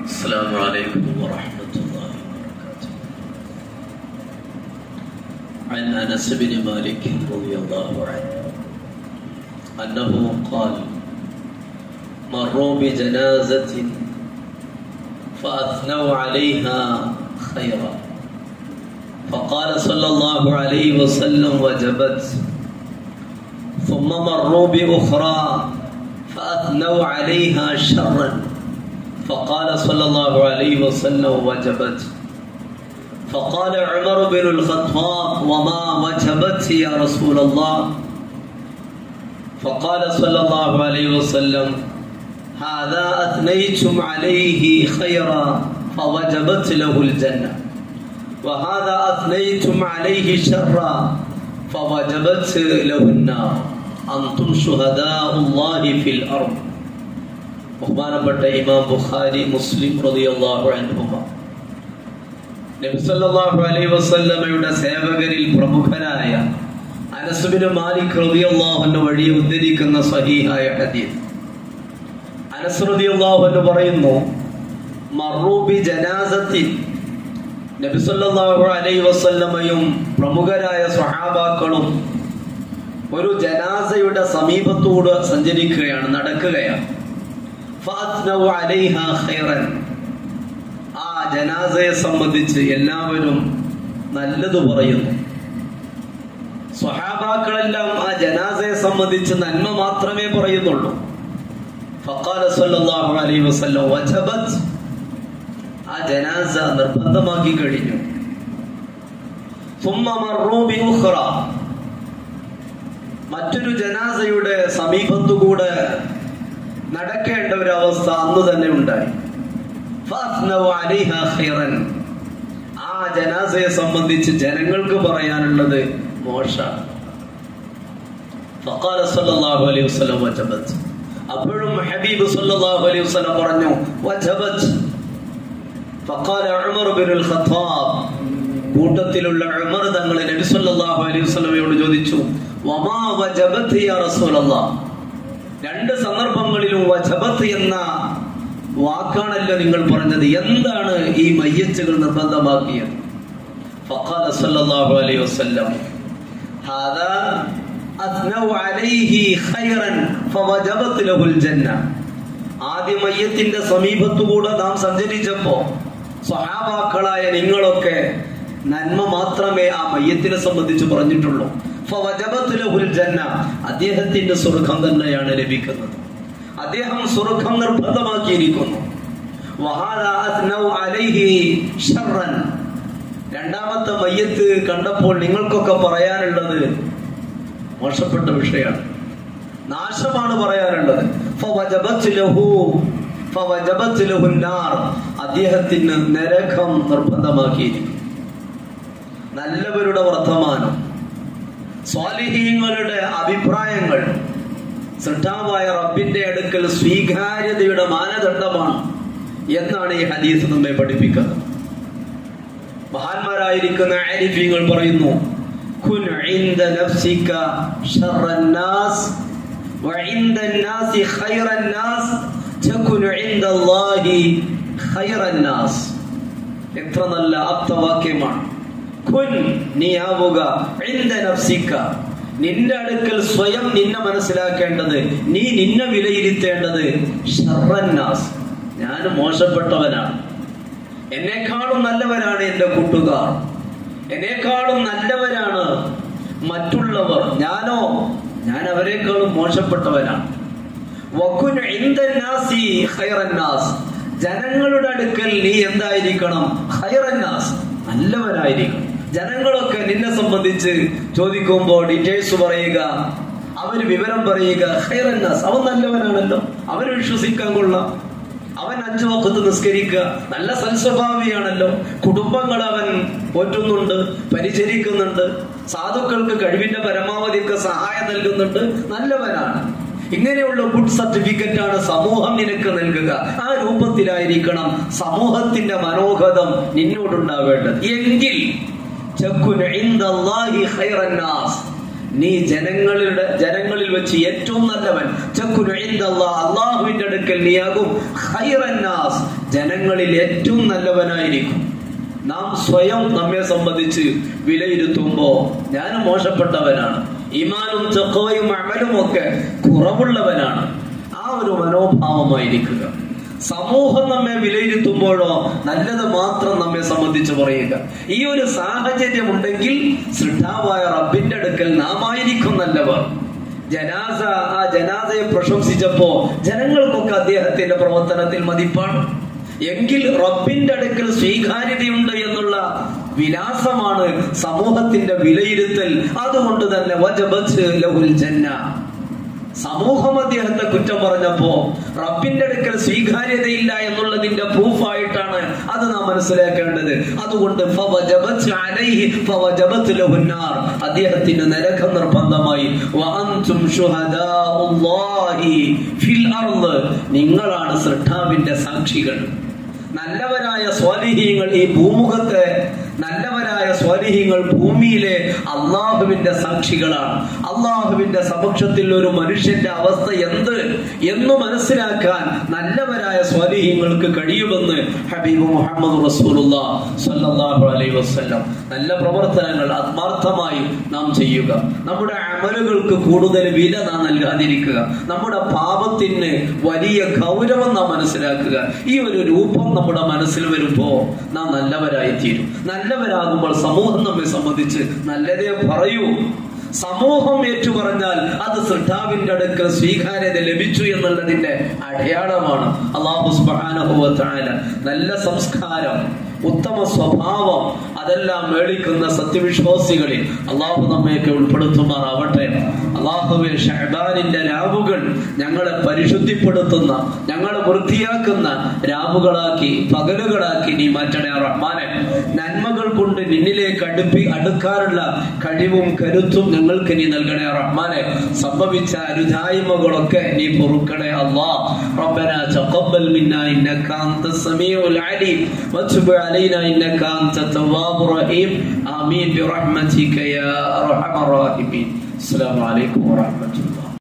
السلام عليكم ورحمة الله وبركاته عن أنس بن مالك رضي الله عنه أنه قال مروا بجنازة فأثنوا عليها خيرا فقال صلى الله عليه وسلم وجبت ثم مروا بأخرى فأثنوا عليها شرا فقال صلى الله عليه وسلم وجبت فقال عمر بن الخطاب وما وجبت يا رسول الله فقال صلى الله عليه وسلم هذا أثنيتم عليه خيرا فوجبت له الجنة وهذا أثنيتم عليه شرا فوجبت له النار أنتم شهداء الله في الأرض ബഹുമാനപ്പെട്ട ഇമാം ബുഖാരി മുസ്ലിം റളിയല്ലാഹു അൻഹുമ നബി സല്ലല്ലാഹു അലൈഹി വസല്ലമയുടെ സേവകരിൽ പ്രമുഖനായ അനസ് ബിൻ മാലിക് റളിയല്ലാഹു അൻഹു വഴി ഉദ്ധരിക്കുന്ന സഹീഹായ ഹദീസ് അനസ് റളിയല്ലാഹു അൻഹു പറയുന്നു മറൂബി ജനാസത്തിൽ നബി സല്ലല്ലാഹു അലൈഹി വസല്ലമയും പ്രമുഖരായ സ്വഹാബാക്കളും ഒരു ജനാസയുടെ സമീപത്തൂടെ സഞ്ചരിക്കുകയാണ് നടക്കുകയാണ് ഫഅത്നൗ അലൈഹാ ഖൈറൻ ആ ജനാസയെ സംബന്ധിച്ച് എല്ലാവരും നല്ലത് പറയുന്നു സ്വഹാബാക്കളെല്ലാം ആ ജനാസയെ സംബന്ധിച്ച് നന്മ മാത്രമേ പറയുന്നുള്ളൂ ഫഖാല സല്ലല്ലാഹു അലൈഹി വസല്ലം വജബത് ആ ജനാസ നിർബന്ധമാക്കി കഴിഞ്ഞു ثم مروا بأخرى മറ്റൊരു ജനാസയുടെ സമീപത്തുകൂടെ നടക്കേണ്ട ഒരു അവസ്ഥ അന്ന് തന്നെ ഉണ്ടായി ഫഅത്നൗ അലൈഹാ ഖൈറൻ. ആ ജനാസയെ സംബന്ധിച്ച് ജനങ്ങൾക്ക് പറയാനുള്ളത് മോശ ഫഖാല സല്ലല്ലാഹു അലൈഹി വസല്ലം വജബത് അപ്പോഴും ഹബീബ് സല്ലല്ലാഹു അലൈഹി വസല്ലം പറഞ്ഞു വജബത് ഫഖാല ഉമർ ബിനുൽ ഖത്താബ് കൂട്ടത്തിലുള്ള ഉമർ തങ്ങൾ നബി സല്ലല്ലാഹു അലൈഹി വസല്ലമയോട് ചോദിച്ചു വമാ വജബത് യാ റസൂലല്ലാഹ് രണ്ട് സന്ദർഭങ്ങളിലും വജബത്ത് എന്ന വാക്കാണല്ലോ നിങ്ങൾ പറഞ്ഞത് എന്താണ് ഈ മയ്യച്ചുകൾ നിർബന്ധമാക്കിയത് ഫഖാല സല്ലല്ലാഹു അലൈഹി വസല്ലം ഹാദാ അത്നൗ അലൈഹി ഖൈറൻ ഫവജബത് ലഹുൽ ജന്ന ആദ്യ മയ്യത്തിന്റെ സമീപത്തുകൂടെ നാം സഞ്ചരിച്ചപ്പോ സ്വഹാബാക്കളായ നിങ്ങളൊക്കെ നന്മ മാത്രമേ ആ മയ്യത്തിനെ സംബന്ധിച്ച് പറഞ്ഞിട്ടുള്ളൂ ഫവജബത് ലഹുൽ ജന്ന അദ്ദേഹത്തിന്റെ സ്വർഗം തന്നെയാണ് ലഭിക്കുന്നത് അദ്ദേഹം സ്വർഗം നിർബന്ധമാക്കിയിരിക്കുന്നു വഹാദാ അത്നൗ അലൈഹി ശർറൻ രണ്ടാമത്തെ മയ്യത്ത് കണ്ടപ്പോൾ നിങ്ങൾക്കൊക്കെ പറയാനുള്ളത് മോശപ്പെട്ട വിഷയമാണ് നാശമാണ് പറയാനുള്ളത് ഫവജബത് ലഹു ഫവജബത് ലഹു നാർ അദ്ദേഹത്തിന് നരകം നിർബന്ധമാക്കിയിരിക്കുന്നു നല്ലവരുടെ വർത്തമാനം സ്വാലിഹീങ്ങളുടെ അഭിപ്രായങ്ങൾ സൃഷ്ടാവായ റബ്ബിന്റെ അടുക്കൽ സ്വീകാര്യതയുടെ മാനദണ്ഡമാണ് എന്നാണ് ഈ ഹദീസ് നമ്മെ പഠിപ്പിക്കുന്നത് മഹാന്മാരായിരിക്കുന്ന ആരിഫീങ്ങൾ പറയുന്നു കുൻ ഇൻദ നഫ്സിക ശർറൻ നാസ് وعند الناس خير الناس تكن عند الله خير الناس എത്ര നല്ല ആപ്തവാക്യമാണ് കുൻ നീ ആവുക ഇന്ദ നഫ്സിക്ക നിന്റെ അടുക്കൽ സ്വയം നിന്നെ മനസ്സിലാക്കേണ്ടത് നീ നിന്നെ വിലയിരുത്തേണ്ടത് ഷർറന്നാസ് ഞാൻ മോശപ്പെട്ടവനാണ് എന്നെക്കാളും നല്ലവരാണ് എന്റെ കൂട്ടുകാർ എന്നെക്കാളും നല്ലവരാണ് മറ്റുള്ളവർ ഞാനോ ഞാൻ അവരെക്കാളും മോശപ്പെട്ടവനാണ് വക്കുൻ ഇന്ദന്നാസി ഖൈറന്നാസ് ജനങ്ങളുടെ അടുക്കൽ നീ എന്തായിരിക്കണം ഖൈറന്നാസ് നല്ലവനായിരിക്കണം ജനങ്ങളൊക്കെ നിന്നെ സംബന്ധിച്ച് ചോദിക്കുമ്പോൾ ഡീറ്റെയിൽസ് പറയുക അവര് വിവരം പറയുക ഖൈറന്നാസ് അവൻ നല്ലവനാണല്ലോ അവന് വിശ്വസിക്കാൻ കൊള്ളാം അവൻ അഞ്ചു വക്കത്ത് നിസ്കരിക്കുക നല്ല സൽസ്വഭാവിയാണല്ലോ കുടുംബങ്ങൾ അവൻ പോറ്റുന്നുണ്ട് പരിചരിക്കുന്നുണ്ട് സാധുക്കൾക്ക് കഴിവിന്റെ പരമാവധിയൊക്കെ സഹായം നൽകുന്നുണ്ട് നല്ലവനാണ് ഇങ്ങനെയുള്ള ഗുഡ് സർട്ടിഫിക്കറ്റ് ആണ് സമൂഹം നിനക്ക് നൽകുക ആ രൂപത്തിലായിരിക്കണം സമൂഹത്തിന്റെ മനോഗതം നിന്നോടുണ്ടാവേണ്ടത് എങ്കിൽ ചക്കുൻ ഇൻദല്ലാഹി ഖൈറന്നാസ് നീ ജനങ്ങളുടെ ജനങ്ങളിൽ വെച്ച് ഏറ്റവും നല്ലവൻ ചക്കുനു ഇൻദല്ലാഹ്. അള്ളാഹുവിന്റെ അടുക്കൽ നീയാകും ഖൈറന്നാസ് ജനങ്ങളിൽ ഏറ്റവും നല്ലവനായിരിക്കും നാം സ്വയം നമ്മെ സംബന്ധിച്ച് വിലയിരുത്തുമ്പോ ഞാൻ മോശപ്പെട്ടവനാണ് ഇമാനും ചക്കവയും അമലും ഒക്കെ കുറവുള്ളവനാണ് ആ ഒരു മനോഭാവമായിരിക്കുക സമൂഹം നമ്മെ വിലയിരുത്തുമ്പോഴോ നല്ലത് മാത്രം നമ്മെ സംബന്ധിച്ച് പറയുക ഈ ഒരു സാഹചര്യം ഉണ്ടെങ്കിൽ സൃഷ്ടാവായ റബ്ബിന്റെ അടുക്കൽ നാം ആയിരിക്കും നല്ലവർ ജനാസ ആ ജനാസയെ പ്രശംസിച്ചപ്പോ ജനങ്ങൾക്കൊക്കെ അദ്ദേഹത്തിന്റെ പ്രവർത്തനത്തിൽ മതിപ്പാണ് എങ്കിൽ റബ്ബിന്റെ അടുക്കൽ സ്വീകാര്യതയുണ്ട് എന്നുള്ള വിലാസമാണ് സമൂഹത്തിന്റെ വിലയിരുത്തൽ അതുകൊണ്ട് തന്നെ വജബത്ത് ലഹുൽ ജന്ന സമൂഹം അദ്ദേഹത്തെ കുറ്റം പറഞ്ഞപ്പോ റബ്ബിന്റെ അടുക്കൽ സ്വീകാര്യതയില്ല എന്നുള്ളതിന്റെ പ്രൂഫായിട്ടാണ് അത് നാം മനസ്സിലാക്കേണ്ടത് അതുകൊണ്ട് ഫവജബത്ത് അലൈഹി ഫവജബത്ത് ലഹുന്നാർ. അദ്ദേഹത്തിന് നരകം നിർബന്ധമായി വഅൻതും ശുഹദാഉല്ലാഹി ഫിൽ അർള്. നിങ്ങളാണ് സൃഷ്ടാവിന്റെ സാക്ഷികൾ നല്ലവരായ സ്വാലിഹീങ്ങൾ ഈ ഭൂമുഖത്തെ നല്ലവരായ സ്വാലിഹീങ്ങൾ ഭൂമിയിലെ അള്ളാഹുവിന്റെ സാക്ഷികളാണ് അള്ളാഹുവിന്റെ സമക്ഷത്തിൽ ഒരു മനുഷ്യന്റെ അവസ്ഥ എന്ത് എന്ന് മനസ്സിലാക്കാൻ നല്ലവരായ സ്വാലിഹീങ്ങൾക്ക് കഴിയുമെന്ന് ഹബീബ് മുഹമ്മദ് റസൂലുള്ള സല്ലല്ലാഹു അലൈഹി വസല്ലം നല്ല പ്രവർത്തനങ്ങൾ ആത്മാർത്ഥമായി നാം ചെയ്യുക നമ്മുടെ അമലുകൾക്ക് കൂടുതൽ വില നാം നൽകാതിരിക്കുക നമ്മുടെ പാപത്തിന് വലിയ ഗൗരവം നാം മനസ്സിലാക്കുക ഈ ഒരു രൂപം നമ്മുടെ മനസ്സിൽ വരുമ്പോ നാം നല്ലവരായി തീരും നല്ലവരാകുമ്പോൾ സമൂഹം നമ്മെ സംബന്ധിച്ച് നല്ലതേ പറയൂ സമൂഹം ഏറ്റു പറഞ്ഞാൽ അത് സൃഷ്ടാവിന്റെ അടുക്കൽ സ്വീകാര്യത ലഭിച്ചു എന്നുള്ളതിന്റെ അടയാളമാണ് അള്ളാഹു സുബ്ഹാനഹു വ തആല നല്ല സംസ്കാരം ഉത്തമ സ്വഭാവം അതെല്ലാം മേളിക്കുന്ന സത്യവിശ്വാസികളിൽ അള്ളാഹു നമ്മയൊക്കെ ഉൾപ്പെടുത്തുമാറാവട്ടെ അള്ളാഹുവെ ഷഹബാനിന്റെ രാവുകൾ ഞങ്ങളെ പരിശുദ്ധിപ്പെടുത്തുന്ന ഞങ്ങളെ വൃത്തിയാക്കുന്ന രാവുകളാക്കി പകലുകളാക്കി നീ മാറ്റണേ റഹ്മാനെ നന്മകൾ കൊണ്ട് നിന്നിലേക്ക് അടുപ്പി അടുക്കാനുള്ള കഴിവും കരുത്തും ഞങ്ങൾക്ക് നീ നൽകണേ റഹ്മാനെ സംഭവിച്ച അരുതായ്മകളൊക്കെ നീ പൊറുക്കണേ അല്ലാ ربنا تقبل منا انك انت السميع العليم وتب علينا انك انت التواب الرحيم امين برحمتك يا ارحم الراحمين السلام عليكم ورحمه الله